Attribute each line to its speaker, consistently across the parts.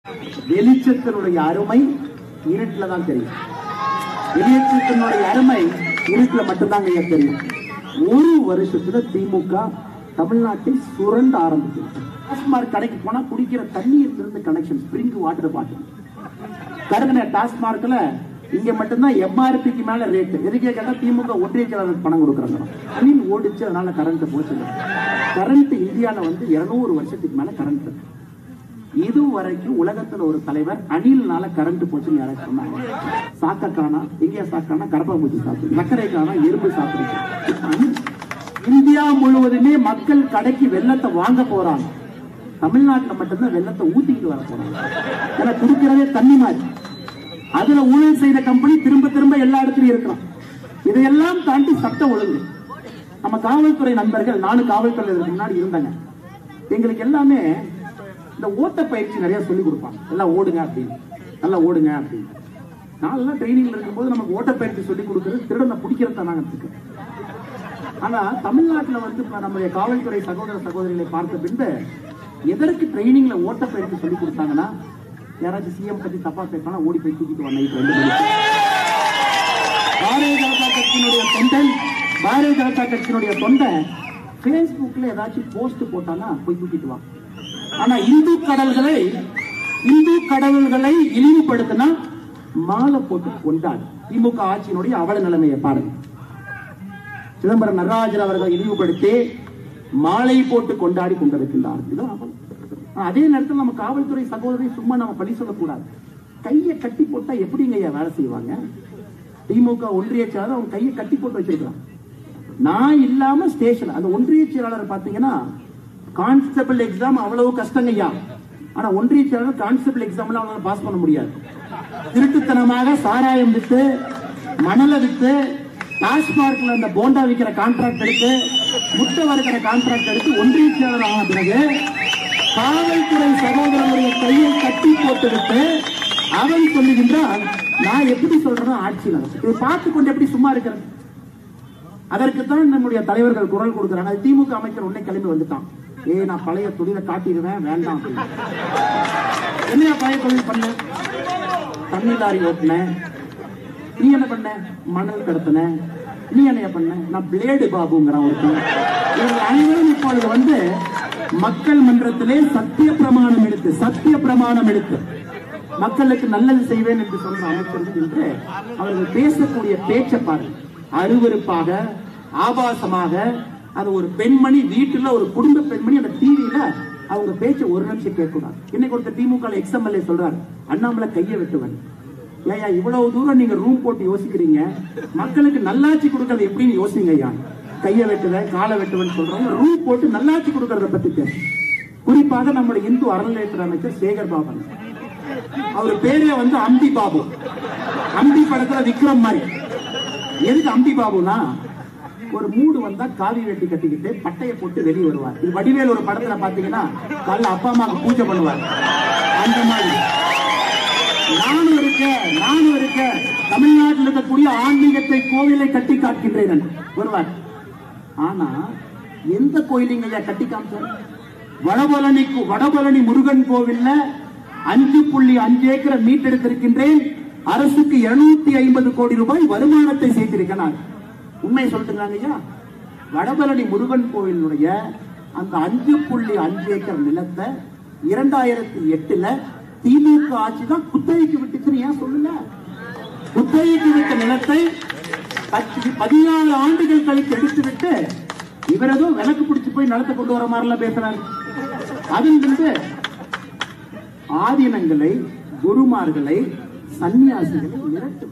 Speaker 1: வெளிச்சத்தினுடைய அருமை இருட்டுல தான் தெரியும் வெளிச்சத்தினுடைய அருமை இருட்டுல மட்டும்தான் ஐயா தெரியும் ஒரு வருஷத்துல திமுக தமிழ்நாட்டை சுரண்ட ஆரம்பிச்சு டாஸ்மார்க் கடைக்கு போனா குடிக்கிற தண்ணீர் இருந்து கனெக்ஷன் ஸ்பிரிங் வாட்டர் பாட்டில் கருங்கின டாஸ்மார்க்ல இங்க மட்டும்தான் எம்ஆர்பிக்கு மேல ரேட் எதுக்கே கேட்டா திமுக ஒன்றிய செயலாளருக்கு பணம் கொடுக்குறாங்க மின் ஓடிச்சு அதனால கரண்ட் போச்சு கரண்ட் இந்தியால வந்து 200 வருஷத்துக்கு மேல கரண்ட் இருக்கு இது வரைக்கும் உலகத்துல ஒரு தலைவர் அணில்னால கரண்ட் போச்சுன்னு யாராச்சும் சொன்னாங்க சாக்க காணா எங்கேயா சாக்கானா கரப்பாம்பூச்சி சாப்பிடு சர்க்கரை காணா எறும்பு சாப்பிடுச்சு இந்தியா முழுவதுமே மக்கள் கடைக்கு வெள்ளத்தை வாங்க போறாங்க தமிழ்நாட்டுல மட்டும்தான் வெள்ளத்தை ஊத்திக்கிட்டு வர போறாங்க ஏன்னா குடிக்கிறதே தண்ணி மாதிரி அதுல ஊழல் செய்த கம்பெனி திரும்ப திரும்ப எல்லா இடத்துலயும் இருக்கிறான் இதையெல்லாம் தாண்டி சட்ட ஒழுங்கு நம்ம காவல்துறை நண்பர்கள் நானும் காவல்துறை முன்னாடி இருந்தாங்க எங்களுக்கு எல்லாமே இந்த ஓட்ட பயிற்சி நிறைய சொல்லி கொடுப்பாங்க எல்லாம் ஓடுங்க அப்படின்னு நல்லா ஓடுங்க அப்படின்னு நான்லாம் ட்ரைனிங்ல இருக்கும்போது நமக்கு ஓட்ட பயிற்சி சொல்லி கொடுக்கறது திருடனை பிடிக்கிறது நாங்க இருக்கு ஆனா தமிழ்நாட்டுல வந்து இப்ப நம்முடைய காவல்துறை சகோதர சகோதரிகளை பார்த்த பின்பு எதற்கு ட்ரைனிங்ல ஓட்ட பயிற்சி சொல்லி கொடுத்தாங்கன்னா யாராச்சும் சிஎம் பத்தி தப்பா பேசினா ஓடி போய் தூக்கிட்டு வா நைட் ரெண்டு மணிக்கு பாரதிய ஜனதா கட்சியினுடைய தொண்டன் பாரதிய ஜனதா கட்சியினுடைய தொண்டை பேஸ்புக்ல ஏதாச்சும் போஸ்ட் போட்டானா போய் தூக்கிட்டு வா ஆனா இந்து கடல்களை இந்து கடவுள்களை இழிவுபடுத்தினா மாலை போட்டு கொண்டாடு திமுக ஆட்சியினுடைய அவல நிலைமையை பாருங்க சிதம்பரம் நடராஜன் அவர்கள் இழிவுபடுத்தி மாலை போட்டு கொண்டாடி கொண்டிருக்கின்றார் இதுதான் அவலம். ஆனா, அதே நேரத்தில் நம்ம காவல்துறை சகோதரி சும்மா நம்ம பழி சொல்லக்கூடாது கையை கட்டி போட்டா எப்படிங்க ஐயா வேலை செய்வாங்க திமுக ஒன்றிய செயலாளர் அவங்க கையை கட்டி போட்டு வச்சிருக்கான் நான் இல்லாம ஸ்டேஷன் அந்த ஒன்றிய செயலாளர் பாத்தீங்கன்னா கான்ஸ்டபிள் எக்ஸாம் அவ்வளவு கஷ்டங்க ஐயா ஆனா ஒன்றிய செயலாளர் கான்ஸ்டபிள் எக்ஸாம்ல அவங்களால பாஸ் பண்ண முடியாது திருட்டுத்தனமாக சாராயம் வித்து மணலை வித்து டாஸ்மார்க்ல அந்த போண்டா விற்கிற கான்ட்ராக்ட் எடுத்து முட்டை வறுக்கிற கான்ட்ராக்ட் எடுத்து ஒன்றிய செயலாளர் ஆன பிறகு காவல்துறை சகோதரனுடைய கையை கட்டி போட்டுவிட்டு அவன் சொல்லுகின்றான் நான் எப்படி சொல்றேன் ஆட்சி நடக்கும் இதை பார்த்து கொண்டு எப்படி சும்மா இருக்கிறது அதற்குத்தான் நம்முடைய தலைவர்கள் குரல் கொடுக்குறாங்க அது திமுக அமைச்சர் உடனே கிளம்பி வந்துட்டான் ஏய் நான் பழைய தொழிலை காட்டிடுவேன் வேண்டாம் அப்படின்னு. என்னையா பழைய தொழில் பண்ண தண்ணி லாரி ஓட்டினேன் நீ என்ன பண்ண மணல் கடத்தின நீ என்ன பண்ண நான் பிளேடு பாபுங்கிறான் ஒருத்தன் இவர்கள் அனைவரும் இப்பொழுது வந்து மக்கள் மன்றத்திலே சத்திய பிரமாணம் எடுத்து சத்திய பிரமாணம் எடுத்து மக்களுக்கு நல்லது செய்வேன் என்று சொல்ற அமைச்சர்கள் என்று அவர்கள் பேசக்கூடிய பேச்சை பாருங்க அருவருப்பாக ஆபாசமாக அது ஒரு பெண்மணி வீட்டுல ஒரு குடும்ப பெண்மணி அந்த டிவியில அவங்க பேச்சை ஒரு நிமிஷம் கேட்கக்கூடாது இன்னைக்கு ஒருத்தர் திமுக எக்ஸ்எம்எல்ஏ சொல்றாரு அண்ணாமலை கையை வெட்டுவன் ஏயா இவ்வளவு தூரம் நீங்க ரூம் போட்டு யோசிக்கிறீங்க மக்களுக்கு நல்லாட்சி கொடுக்கறது எப்படின்னு யோசிங்க ஐயா கையை வெட்டுவேன் காலை வெட்டுவேன் சொல்றாங்க ரூம் போட்டு நல்லாட்சி கொடுக்கறத பத்தி பேசு குறிப்பாக நம்முடைய இந்து அறநிலையத்துறை அமைச்சர் சேகர் பாபன் அவர் பேரே வந்து அம்பி பாபு அம்பி படத்துல விக்ரம் மாதிரி எதுக்கு அம்பி பாபுனா ஒரு மூடு வந்தா காவி வெட்டி கட்டிக்கிட்டு பட்டைய போட்டு வெளியே வருவார் இது வடிவேல் ஒரு படத்துல பாத்தீங்கன்னா காலைல அப்பா அம்மாவுக்கு பூஜை பண்ணுவார் அந்த மாதிரி நானும் இருக்க நானும் இருக்க தமிழ்நாட்டில் இருக்கக்கூடிய ஆன்மீகத்தை கோவிலை கட்டி காட்டுகின்றேன் என்று வருவார் ஆனா எந்த கோயிலைங்க ஐயா கட்டி காமிச்சார் வடபழனி வடபழனி முருகன் கோவில்ல அஞ்சு புள்ளி அஞ்சு ஏக்கரை மீட்டெடுத்திருக்கின்றேன் அரசுக்கு இருநூத்தி ஐம்பது கோடி ரூபாய் வருமானத்தை சேர்த்திருக்கிறார் உண்மையை சொல்லிட்டுங்கிறாங்க ஐயா வடபழனி முருகன் கோவிலுடைய அந்த அஞ்சு புள்ளி அஞ்சு ஏக்கர் நிலத்தை இரண்டாயிரத்தி எட்டுல திமுக ஆட்சி தான் குத்தகைக்கு விட்டுச்சுன்னு ஏன் சொல்லுங்க குத்தகைக்கு விட்ட நிலத்தை பத்து- பதினாலு ஆண்டுகள் கழித்து எடுத்துவிட்டு இவர் ஏதோ விளக்கு பிடிச்சு போய் நிலத்தை கொண்டு வர மாதிரிலாம் பேசுறாரு அதன் பின்பு ஆதீனங்களை குருமார்களை சன்னியாசிகளை மிரட்டு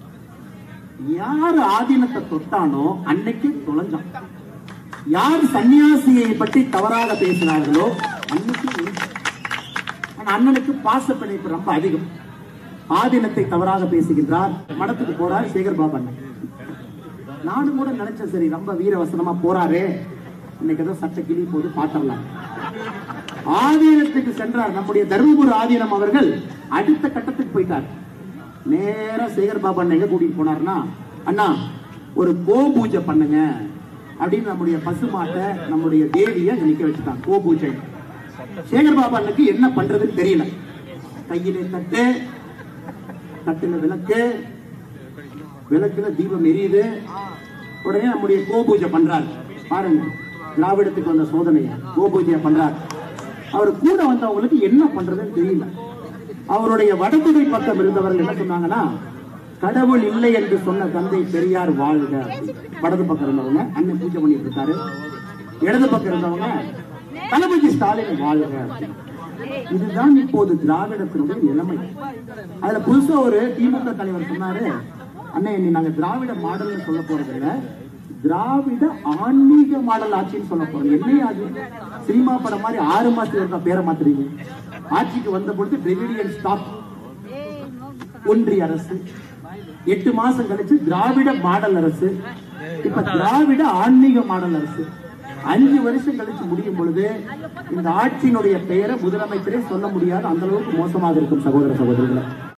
Speaker 1: யார் ஆதீனத்தை தொட்டானோ அன்னைக்கு தொலைஞ்சான் யார் சன்னியாசியை பற்றி தவறாக பேசினார்களோ அன்னைக்கு ஒழிஞ்சான். ஆனா அண்ணனுக்கு பாச பிணைப்பு ரொம்ப அதிகம் ஆதீனத்தை தவறாக பேசுகின்றார் மடத்துக்கு போறார் சேகர் பாபு அண்ணன் நானும் கூட நினைச்சேன் சரி ரொம்ப வீரவசனமா போறாரே இன்னைக்கு ஏதோ சட்ட கிளி போது பாத்திரலாம் ஆதீனத்துக்கு சென்றார் நம்முடைய தர்மபுரி ஆதீனம் அவர்கள் அடுத்த கட்டத்துக்கு போயிட்டார் நேரா சேகர் பாபு அண்ணன் எங்க கூட்டிட்டு போனார்னா அண்ணா ஒரு கோ பூஜை பண்ணுங்க அப்படின்னு நம்முடைய பசுமாட்டை நம்முடைய தேவியை நிக்க வச்சுட்டான் கோ பூஜை சேகர் பாபு அண்ணனுக்கு என்ன பண்றதுன்னு தெரியல கையிலே தட்டு தட்டுல விளக்கு விளக்குல தீபம் எரியுது உடனே நம்முடைய கோபூஜை பண்றாரு பாருங்க திராவிடத்துக்கு வந்த சோதனைய கோபூஜையை பண்றாரு அவர் கூட வந்தவங்களுக்கு என்ன பண்றதுன்னு தெரியல அவருடைய வடதுகை பக்கம் இருந்தவர்கள் என்ன சொன்னாங்கன்னா கடவுள் இல்லை என்று சொன்ன தந்தை பெரியார் வாழ்க வடது பக்கம் இருந்தவங்க அண்ணன் பூஜை பண்ணிட்டு இருக்காரு இடது பக்கம் இருந்தவங்க தளபதி ஸ்டாலின் வாழ்க அப்படின்னு. இதுதான் இப்போது திராவிடத்தினுடைய நிலைமை அதுல புதுசா ஒரு திமுக தலைவர் சொன்னாரு அண்ணே இனி நாங்க திராவிட மாடல்னு சொல்ல போறது இல்ல திராவிட ஆன்மீக மாடல் ஆட்சின்னு சொல்ல போறோம் என்ன அது சினிமா படம் மாதிரி ஆறு மாசத்துக்கு ஒருக்கா பேரை மாத்துறீங்க ஆட்சிக்கு வந்த பொழுது டிரெவிடியன் ஸ்டாப் ஒன்றிய அரசு எட்டு மாசம் கழிச்சு திராவிட மாடல் அரசு இப்ப திராவிட ஆன்மீக மாடல் அரசு அஞ்சு வருஷம் கழிச்சு முடியும் பொழுது இந்த ஆட்சியினுடைய பெயரை முதலமைச்சரே சொல்ல முடியாது அந்த அளவுக்கு மோசமாக இருக்கும் சகோதர சகோதரிகளை